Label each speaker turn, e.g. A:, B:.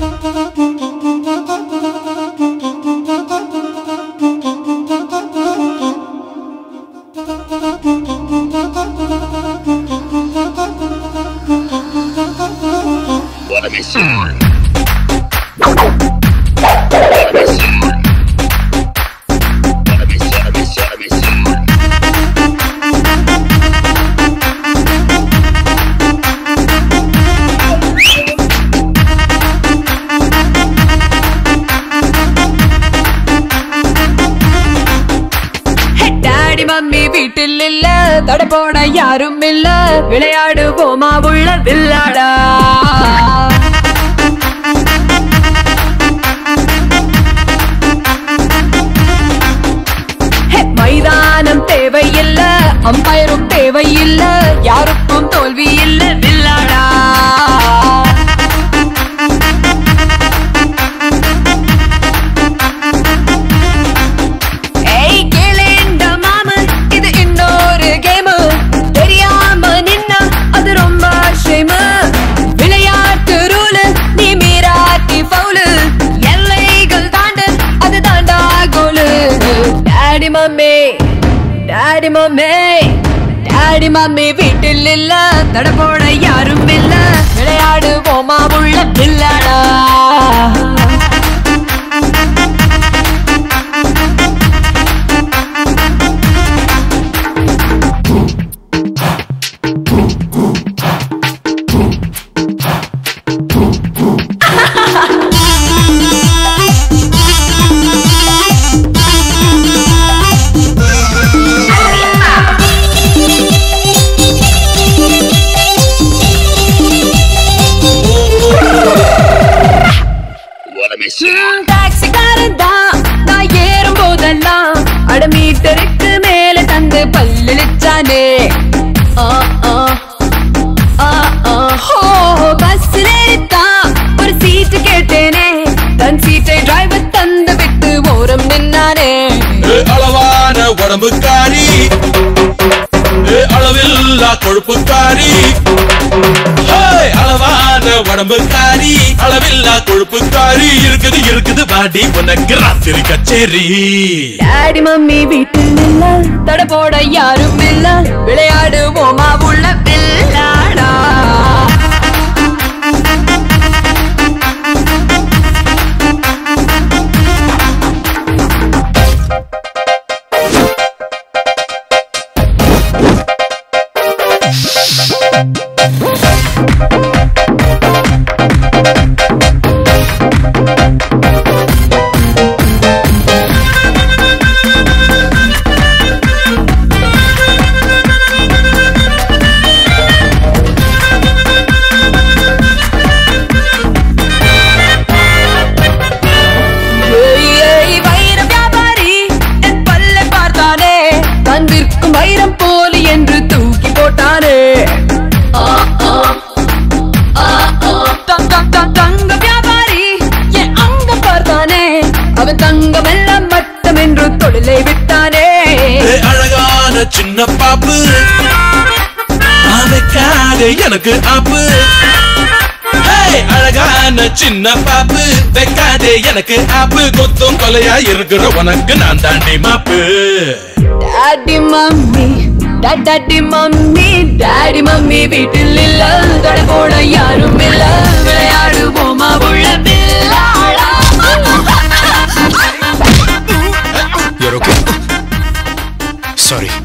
A: What a mission. What a mission. What a mission, what a mission, what a mission.
B: Daddy mummy வீட்டில் இல்ல தட போட யாரும் இல்ல விளையாடுவோமா உள்ள வில்லாடா ஹே, மைதானம் தேவையில்ல அம்பயரும் தேவையில்ல யாருக்கும் தோல்வி இல்ல வில்லாடா ஏய் கேளேண்ட மாமு இது இன்னொரு கேம் தெரியாம நின்னா அது ரொம்ப ஷேமு விளையாட்டு ரூலு நீ மீறாட்டி ஃபவுலு எல்லைகள் தாண்டு அது தாண்டா கோலு daddy mummy daddy mummy daddy mummy வீட்டில் இல்ல தட போட யாரும் இல்ல விளையாடுவோமா உள்ள பிள்ளடா
A: What a mission.
B: டாக்ஸிக்காரன் தான் நான் ஏறும் போதெல்லாம் அட மீட்டருக்கு மேல தந்து பல்லிச்சானே பஸ்ல ஏறித்தான் ஒரு சீட்டு கேட்டேனே தன் சீட்டை டிரைவர் தந்து விட்டு ஓரம் நின்னானே
C: ஏ அளவான உடம்புக்காரி ஏ அளவில்லா கொழுப்புக்காரி ஹேய், அளவான உடம்புக்காரி அளவில்லா கொழுப்புக்காரி இருக்குது இருக்குது பாடி உனக்கு ராத்திரி கச்சேரி
B: டாடி மம்மி வீட்டில் இல்ல தட போட யாரும் இல்ல விளையாடுவோமா உள்ள பில்லாடா ஏய், ஏய், வைர வியாபாரி என் பல்லை பார்த்தானே தன் விற்கும் வைரம் போலி என்று தூக்கி போட்டானே ஆ, ஆ, ஆ, ஆ. த- த- த- தங்க வியாபாரி என் அங்க பார்த்தானே அவன் தங்கம் எல்லாம் மட்டம் என்று தொழிலை விட்டானே
C: ஏ அழகான சின்ன பாப்பு அதுக்காக எனக்கு ஆப்பு ஹேய், அழகான சின்ன பாப்பு வைக்காதே எனக்கு ஆப்பு கொத்தும் கொலையா இருக்கிற உனக்கு நான் தாண்டி மாப்பு
B: daddy mummy daddy mummy daddy mummy வீட்டில் இல்ல தட போட யாரும் இல்ல விளையாடுவோமா உள்ள பில்லாடா
D: You're okay? Sorry.